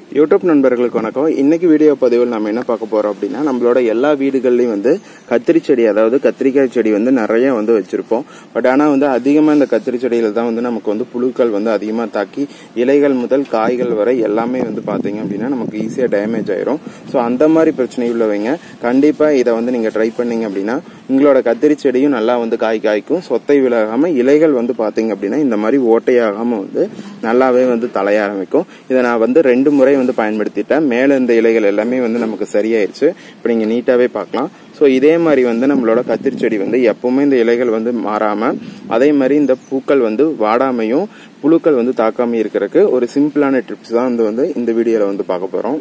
YouTube நண்பர்களுக்கு வணக்கம் இன்னைக்கு வீடியோ பதிவில் நம்ம என்ன பார்க்க போறோம் அப்படின்னா நம்மளோட எல்லா வீடுகள்லையும் வந்து கத்திரி செடி அதாவது கத்திரிக்காய் செடி வந்து நிறைய வந்து வச்சிருப்போம் பட் ஆனால் வந்து அதிகமாக இந்த கத்திரி செடியில தான் வந்து நமக்கு வந்து புழுக்கள் வந்து அதிகமாக தாக்கி இலைகள் முதல் காய்கள் வரை எல்லாமே வந்து பார்த்தீங்க அப்படின்னா நமக்கு ஈஸியாக டேமேஜ் ஆயிரும் ஸோ அந்த மாதிரி பிரச்சனை உள்ளவங்க கண்டிப்பாக இதை வந்து நீங்கள் ட்ரை பண்ணீங்க அப்படின்னா உங்களோட கத்திரி செடியும் நல்லா வந்து காய் காய்க்கும் சொத்தை விலகாம இலைகள் வந்து பார்த்தீங்க அப்படின்னா இந்த மாதிரி ஓட்டையாகாம வந்து நல்லாவே வந்து தலைய ஆரம்பிக்கும் இதை நான் வந்து ரெண்டு முறை வந்து பயன்படுத்திட்டேன் மேலே இருந்த இலைகள் எல்லாமே வந்து நமக்கு சரியாயிருச்சு இப்போ நீங்கள் நீட்டாகவே பார்க்கலாம் ஸோ இதே மாதிரி வந்து நம்மளோட கத்திரி செடி வந்து எப்பவுமே இந்த இலைகள் வந்து மாறாம அதே மாதிரி இந்த பூக்கள் வந்து வாடாமையும் புழுக்கள் வந்து தாக்காம இருக்கிறதுக்கு ஒரு சிம்பிளான டிப்ஸ் தான் வந்து வந்து இந்த வீடியோவில் வந்து பார்க்க போகிறோம்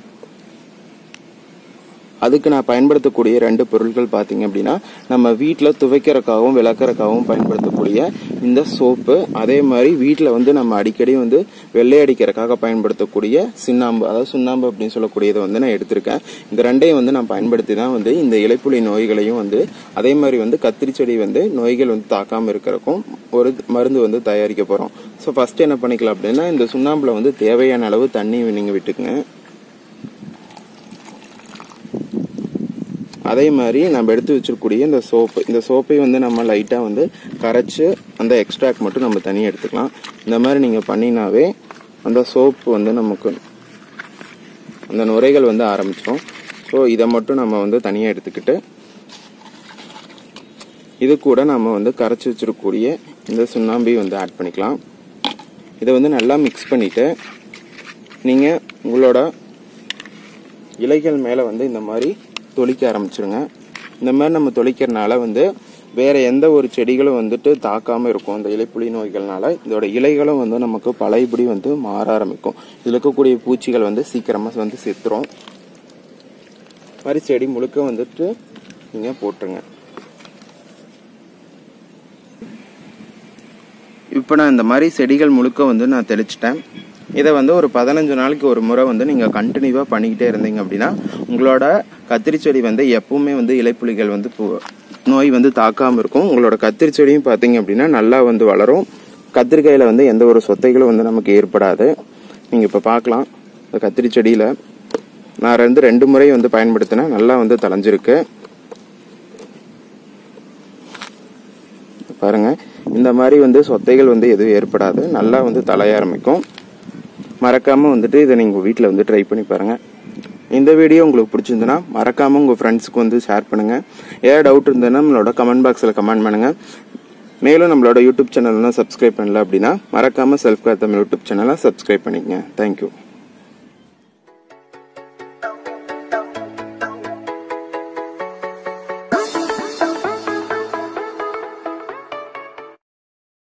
அதுக்கு நான் பயன்படுத்தக்கூடிய ரெண்டு பொருட்கள் பார்த்தீங்க அப்படின்னா நம்ம வீட்டில் துவைக்கிறக்காகவும் விளக்கறக்காகவும் பயன்படுத்தக்கூடிய இந்த சோப்பு அதே மாதிரி வீட்டில் வந்து நம்ம அடிக்கடி வந்து வெள்ளை அடிக்கிறதுக்காக பயன்படுத்தக்கூடிய சுண்ணாம்பு அதாவது சுண்ணாம்பு அப்படின்னு சொல்லக்கூடியதை வந்து நான் எடுத்திருக்கேன் இந்த ரெண்டையும் வந்து நான் பயன்படுத்தி தான் வந்து இந்த இலைப்புலி நோய்களையும் வந்து அதே மாதிரி வந்து கத்திரி செடி வந்து நோய்கள் வந்து தாக்காமல் இருக்கிறக்கும் ஒரு மருந்து வந்து தயாரிக்க போகிறோம் ஸோ ஃபர்ஸ்ட் என்ன பண்ணிக்கலாம் அப்படின்னா இந்த சுண்ணாம்புல வந்து தேவையான அளவு தண்ணி நீங்கள் விட்டுக்குங்க அதே மாதிரி நம்ம எடுத்து வச்சிருக்கக்கூடிய இந்த சோப்பு இந்த சோப்பை வந்து நம்ம லைட்டாக வந்து கரைச்சி அந்த எக்ஸ்ட்ராக்ட் மட்டும் நம்ம தனியாக எடுத்துக்கலாம் இந்த மாதிரி நீங்கள் பண்ணினாவே அந்த சோப்பு வந்து நமக்கு அந்த நுரைகள் வந்து ஆரம்பிச்சிடும் ஸோ இதை மட்டும் நம்ம வந்து தனியாக எடுத்துக்கிட்டு இது கூட நம்ம வந்து கரைச்சி வச்சிருக்கக்கூடிய இந்த சுண்ணாம்பி வந்து ஆட் பண்ணிக்கலாம் இதை வந்து நல்லா மிக்ஸ் பண்ணிவிட்டு நீங்கள் உங்களோட இலைகள் மேலே வந்து இந்த மாதிரி தொளிக்க ஆரம்பிச்சிருங்க இந்த மாதிரி நம்ம தொளிக்கிறனால வந்து வேற எந்த ஒரு செடிகளும் வந்துட்டு தாக்காம இருக்கும் இந்த இலைப்புலி நோய்கள்னால இதோட இலைகளும் வந்து நமக்கு பழையபடி வந்து மாற ஆரம்பிக்கும் இதுல இருக்கக்கூடிய பூச்சிகள் வந்து சீக்கிரமா வந்து செத்துரும் மாதிரி செடி முழுக்க வந்துட்டு நீங்க போட்டுருங்க இப்போ நான் இந்த மாதிரி செடிகள் முழுக்க வந்து நான் தெளிச்சிட்டேன் இதை வந்து ஒரு பதினஞ்சு நாளைக்கு ஒரு முறை வந்து நீங்கள் கண்டினியூவாக பண்ணிக்கிட்டே இருந்தீங்க அப்படின்னா உங்களோட கத்திரி செடி வந்து எப்பவுமே வந்து இலைப்புலிகள் வந்து பூ- நோய் வந்து தாக்காமல் இருக்கும் உங்களோட கத்திரி செடியும் பார்த்தீங்க அப்படின்னா நல்லா வந்து வளரும் கத்திரிக்காயில் வந்து எந்த ஒரு சொத்தைகளும் வந்து நமக்கு ஏற்படாது நீங்கள் இப்போ பார்க்கலாம் இந்த கத்திரி செடியில் நான் வந்து ரெண்டு முறை வந்து பயன்படுத்தினேன் நல்லா வந்து தளைஞ்சிருக்கு பாருங்க இந்த மாதிரி வந்து சொத்தைகள் வந்து எதுவும் ஏற்படாது நல்லா வந்து தலைய ஆரம்பிக்கும் மறக்காம வந்துட்டு இதை நீங்க வீட்டில் வந்து ட்ரை பண்ணி பாருங்க இந்த வீடியோ உங்களுக்கு பிடிச்சிருந்ததுன்னா மறக்காம உங்க ஃப்ரெண்ட்ஸுக்கு வந்து ஷேர் பண்ணுங்க ஏதாவது டவுட் இருந்ததுன்னா நம்மளோட கமெண்ட் பாக்ஸில் கமெண்ட் பண்ணுங்க மேலும் நம்மளோட யூடியூப் சேனல்லாம் சப்ஸ்கிரைப் பண்ணல அப்படின்னா மறக்காம செல்ஃப் கேர் தமிழ் யூடியூப் சேனலை சப்ஸ்கிரைப் பண்ணிக்கங்க தேங்க்யூ